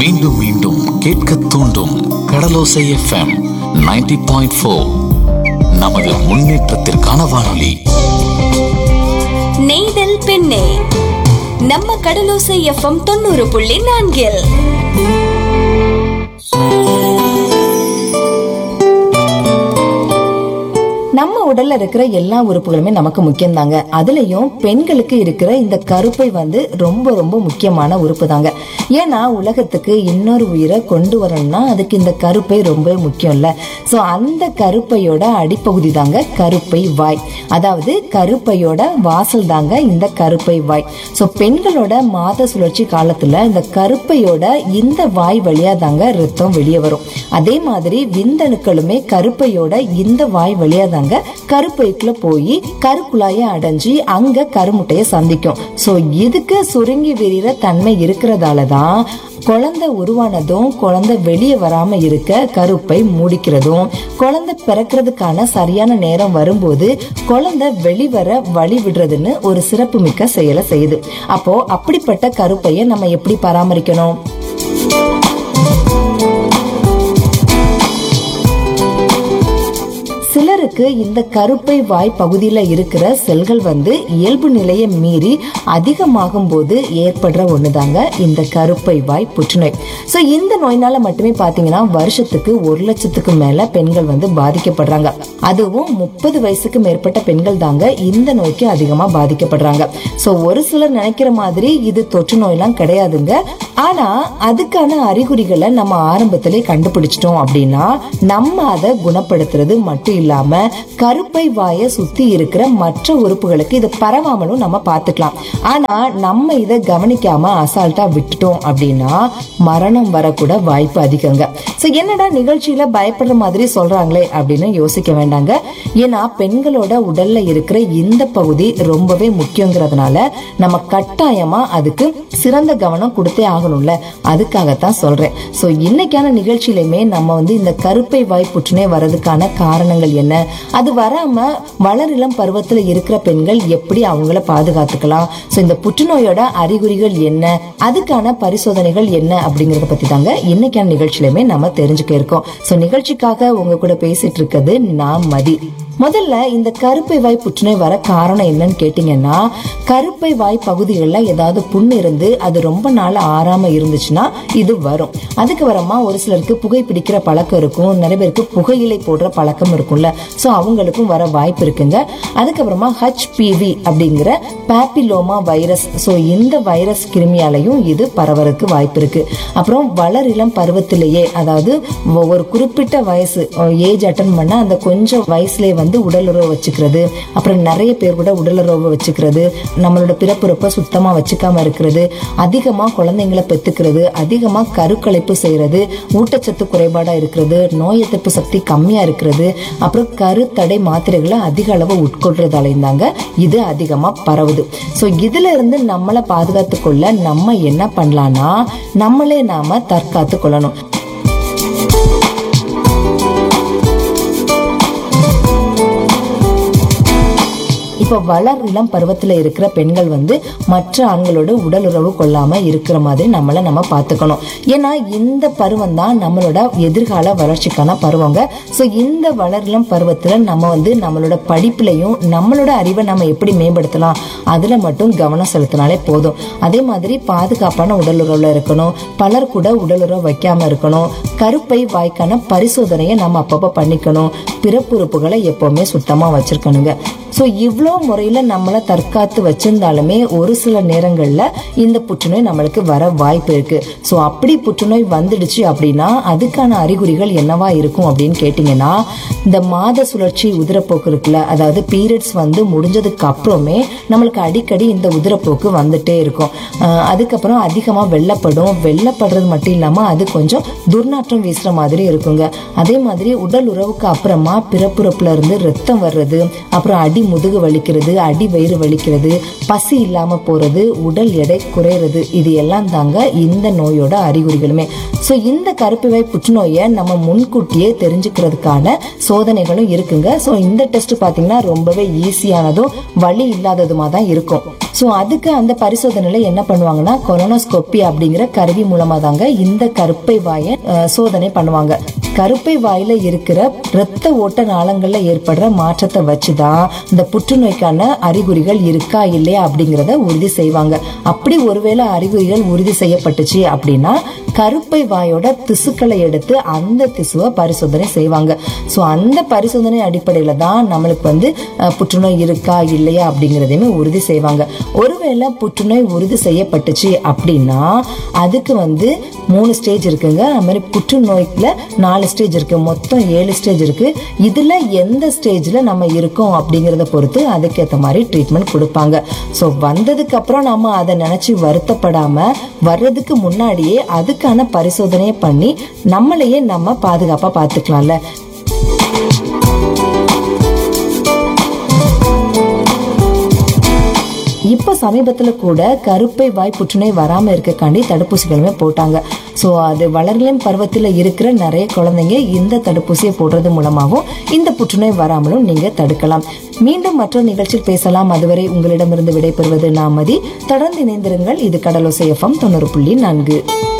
மீண்டும் மீண்டும் கேட்க தூண்டும் கடலோசை எஃப்எம் 90.4 பாயிண்ட் ஃபோர் நமது முன்னேற்றத்திற்கான வானொலி நெய்தல் பெண்ணே நம்ம கடலோசை எஃப்எம் தொண்ணூறு புள்ளி நான்கில் நம்ம உடல்ல இருக்கிற எல்லா உறுப்புகளுமே நமக்கு முக்கியம் தாங்க அதுலயும் பெண்களுக்கு இருக்கிற இந்த கருப்பை வந்து ரொம்ப ரொம்ப முக்கியமான உறுப்பு தாங்க ஏன்னா உலகத்துக்கு இன்னொரு உயிரை கொண்டு வரணும்னா அதுக்கு இந்த கருப்பை ரொம்ப முக்கியம் இல்ல சோ அந்த கருப்பையோட அடிப்பகுதி தாங்க கருப்பை வாய் அதாவது கருப்பையோட வாசல் தாங்க இந்த கருப்பை வாய் சோ பெண்களோட மாத சுழற்சி காலத்துல இந்த கருப்பையோட இந்த வாய் வழியா தாங்க ரத்தம் வெளியே வரும் அதே மாதிரி விந்தணுக்களுமே கருப்பையோட இந்த வாய் வழியா தாங்க கருப்பைக்குள்ள போய் கருக்குழாய அடைஞ்சு அங்க கருமுட்டைய சந்திக்கும் சோ இதுக்கு சுருங்கி விரிகிற தன்மை இருக்கிறதால தான் குழந்தை உருவானதும் குழந்தை வெளியே வராம இருக்க கருப்பை மூடிக்கிறதும் குழந்தை பிறக்கிறதுக்கான சரியான நேரம் வரும்போது குழந்தை வெளிவர வழி விடுறதுன்னு ஒரு சிறப்பு மிக்க செயலை செய்யுது அப்போ அப்படிப்பட்ட கருப்பையை நம்ம எப்படி பராமரிக்கணும் சிலருக்கு இந்த கருப்பை வாய் பகுதியில இருக்கிற செல்கள் வந்து இயல்பு நிலையை மீறி அதிகமாகும் போது ஏற்படுற ஒண்ணுதாங்க இந்த கருப்பை வாய் புற்றுநோய் சோ இந்த நோயினால மட்டுமே பாத்தீங்கன்னா வருஷத்துக்கு ஒரு லட்சத்துக்கு மேல பெண்கள் வந்து பாதிக்கப்படுறாங்க அதுவும் முப்பது வயசுக்கு மேற்பட்ட பெண்கள் தாங்க இந்த நோய்க்கு அதிகமா பாதிக்கப்படுறாங்க சோ ஒரு சிலர் நினைக்கிற மாதிரி இது தொற்று நோயெல்லாம் கிடையாதுங்க ஆனா அதுக்கான அறிகுறிகளை நம்ம ஆரம்பத்திலே கண்டுபிடிச்சிட்டோம் அப்படின்னா நம்ம அதை குணப்படுத்துறது மட்டும் இல்லாம கருப்பை வாயை சுத்தி இருக்கிற மற்ற உறுப்புகளுக்கு இது பரவாமலும் நம்ம பார்த்துக்கலாம் ஆனா நம்ம இதை கவனிக்காம அசால்ட்டா விட்டுட்டோம் அப்படின்னா மரணம் வரக்கூட வாய்ப்பு அதிகங்க சோ என்னடா நிகழ்ச்சியில பயப்படுற மாதிரி சொல்றாங்களே அப்படின்னு யோசிக்க வேண்டாங்க ஏன்னா பெண்களோட உடல்ல இருக்கிற இந்த பகுதி ரொம்பவே முக்கியங்கிறதுனால நம்ம கட்டாயமா அதுக்கு சிறந்த கவனம் கொடுத்தே ஆகணும்ல அதுக்காகத்தான் சொல்றேன் சோ இன்னைக்கான நிகழ்ச்சியிலுமே நம்ம வந்து இந்த கருப்பை வாய் புற்றுநோய் வர்றதுக்கான காரணங்கள் என்ன அது வராம வளரிளம் பருவத்துல இருக்கிற பெண்கள் எப்படி அவங்கள பாதுகாத்துக்கலாம் சோ இந்த புற்றுநோயோட அறிகுறிகள் என்ன அதுக்கான பரிசோதனைகள் என்ன அப்படிங்கறத பத்தி தாங்க இன்னைக்கான நிகழ்ச்சியிலுமே நம்ம தெரிஞ்சுக்க இருக்கோம் சோ நிகழ்ச்சிக்காக உங்க கூட பேசிட்டு இருக்கிறது நான் மதி முதல்ல இந்த கருப்பை வாய் புற்றுநோய் வர காரணம் என்னன்னு கேட்டீங்கன்னா கருப்பை வாய் பகுதிகளில் ஏதாவது புண்ணு இருந்து அது ரொம்ப நாள் ஆறாம இருந்துச்சுன்னா இது வரும் அதுக்கு வரமா ஒரு சிலருக்கு புகை பிடிக்கிற பழக்கம் இருக்கும் நிறைய பேருக்கு புகையிலை போடுற பழக்கம் இருக்கும்ல ஸோ அவங்களுக்கும் வர வாய்ப்பு இருக்குங்க அதுக்கப்புறமா ஹச்பிவி அப்படிங்கிற பேப்பிலோமா வைரஸ் ஸோ இந்த வைரஸ் கிருமியாலையும் இது பரவறதுக்கு வாய்ப்பு இருக்கு அப்புறம் வளரிளம் பருவத்திலேயே அதாவது ஒ- ஒரு குறிப்பிட்ட வயசு ஏஜ் அட்டன் பண்ணா அந்த கொஞ்சம் வயசுலயே வந்து உடலுறவு வச்சுக்கிறது அப்புறம் நிறைய பேர் கூட உடலுறவு வச்சுக்கிறது நம்மளோட பிறப்புறப்ப சுத்தமா வச்சுக்காம இருக்கிறது அதிகமா குழந்தைங்களை பெத்துக்கிறது அதிகமா கருக்கலைப்பு செய்யறது ஊட்டச்சத்து குறைபாடா இருக்கிறது நோய் எதிர்ப்பு சக்தி கம்மியா இருக்கிறது அப்புறம் கருத்தடை மாத்திரைகளை அதிக அளவு உட்கொள்றதாலையும் தாங்க இது அதிகமா பரவுது ஸோ இதுல இருந்து நம்மளை பாதுகாத்து கொள்ள நம்ம என்ன பண்ணலாம்னா நம்மளே நாம தற்காத்து கொள்ளணும் இப்போ வளர் இளம் பருவத்துல இருக்கிற பெண்கள் வந்து மற்ற ஆண்களோட உடல் உறவு கொள்ளாம இருக்கிற மாதிரி நம்மள நம்ம பார்த்துக்கணும் ஏன்னா இந்த பருவம் தான் நம்மளோட எதிர்கால வளர்ச்சிக்கான பருவங்க ஸோ இந்த வளர் இளம் பருவத்துல நம்ம வந்து நம்மளோட படிப்புலையும் நம்மளோட அறிவை நம்ம எப்படி மேம்படுத்தலாம் அதுல மட்டும் கவனம் செலுத்தினாலே போதும் அதே மாதிரி பாதுகாப்பான உடல் உறவுல இருக்கணும் பலர் கூட உடல் உறவு வைக்காம இருக்கணும் கருப்பை வாய்க்கான பரிசோதனையை நம்ம அப்பப்போ பண்ணிக்கணும் பிறப்புறுப்புகளை எப்பவுமே சுத்தமா வச்சிருக்கணுங்க ஸோ இவ்வளோ முறையில் நம்மளை தற்காத்து வச்சிருந்தாலுமே ஒரு சில நேரங்களில் இந்த புற்றுநோய் நம்மளுக்கு வர வாய்ப்பு இருக்கு ஸோ அப்படி புற்றுநோய் வந்துடுச்சு அப்படின்னா அதுக்கான அறிகுறிகள் என்னவா இருக்கும் அப்படின்னு கேட்டிங்கன்னா இந்த மாத சுழற்சி உதிரப்போக்கு இருக்குல்ல அதாவது பீரியட்ஸ் வந்து முடிஞ்சதுக்கு அப்புறமே நம்மளுக்கு அடிக்கடி இந்த உதிரப்போக்கு வந்துட்டே இருக்கும் ஆஹ் அதுக்கப்புறம் அதிகமாக வெள்ளப்படும் வெள்ளப்படுறது மட்டும் இல்லாமல் அது கொஞ்சம் துர்நாற்றம் வீசுற மாதிரி இருக்குங்க அதே மாதிரி உடல் உறவுக்கு அப்புறமா பிறப்புறுப்புல இருந்து ரத்தம் வர்றது அப்புறம் அடி முதுகு வலிக்கிறது வலிக்கிறது அடி வயிறு வலிக்கிறது பசி இல்லாம போறது உடல் எடை குறையிறது இது எல்லாம் தாங்க இந்த நோயோட அறிகுறிகளுமே ஸோ இந்த கருப்பு வாய் புற்றுநோயை நம்ம முன்கூட்டியே தெரிஞ்சுக்கிறதுக்கான சோதனைகளும் இருக்குங்க ஸோ இந்த டெஸ்ட் பார்த்தீங்கன்னா ரொம்பவே ஈஸியானதும் வலி இல்லாததுமா தான் இருக்கும் ஸோ அதுக்கு அந்த பரிசோதனையில என்ன பண்ணுவாங்கன்னா கொரோனோஸ்கோப்பி அப்படிங்கிற கருவி மூலமா தாங்க இந்த கருப்பை வாயை அஹ், சோதனை பண்ணுவாங்க கருப்பை வாயில இருக்கிற இரத்த ஓட்ட நாளங்கள்ல ஏற்படுற மாற்றத்தை வச்சுதான் இந்த புற்றுநோய்க்கான அறிகுறிகள் இருக்கா இல்லையா அப்படிங்கறத உறுதி செய்வாங்க அப்படி ஒருவேளை அறிகுறிகள் உறுதி செய்யப்பட்டுச்சு அப்படின்னா கருப்பை வாயோட திசுக்களை எடுத்து அந்த திசுவை பரிசோதனை செய்வாங்க ஸோ அந்த பரிசோதனை அடிப்படையில தான் நம்மளுக்கு வந்து அஹ், புற்றுநோய் இருக்கா இல்லையா அப்படிங்கறதையுமே உறுதி செய்வாங்க ஒருவேளை புற்றுநோய் உறுதி செய்யப்பட்டுச்சு அப்படின்னா அதுக்கு வந்து மூணு ஸ்டேஜ் இருக்குங்க அது மாதிரி புற்றுநோய்க்குல நாலு ஸ்டேஜ் இருக்கு மொத்தம் ஏழு ஸ்டேஜ் இருக்கு இதுல எந்த ஸ்டேஜ்ல நம்ம இருக்கோம் அப்படிங்கறத பொறுத்து அதுக்கேற்ற மாதிரி ட்ரீட்மெண்ட் கொடுப்பாங்க ஸோ வந்ததுக்கு அப்புறம் நம்ம அதை நினைச்சு வருத்தப்படாம வர்றதுக்கு முன்னாடியே அதுக்கான பரிசோதனையை பண்ணி நம்மளையே நம்ம பாதுகாப்பா பார்த்துக்கலாம்ல இப்போ சமீபத்தில் கூட கருப்பை வாய் புற்றுநோய் வராமல் இருக்கக்காண்டி தடுப்பூசிகளுமே போட்டாங்க ஸோ அது வளர்நிலம் பருவத்தில் இருக்கிற நிறைய குழந்தைங்க இந்த தடுப்பூசியை போடுறது மூலமாகவும் இந்த புற்றுநோய் வராமலும் நீங்கள் தடுக்கலாம் மீண்டும் மற்றொரு நிகழ்ச்சியில் பேசலாம் அதுவரை உங்களிடமிருந்து விடைபெறுவது நாமதி தொடர்ந்து இணைந்திருங்கள் இது கடலோசை எஃப்எம் தொண்ணூறு புள்ளி நான்கு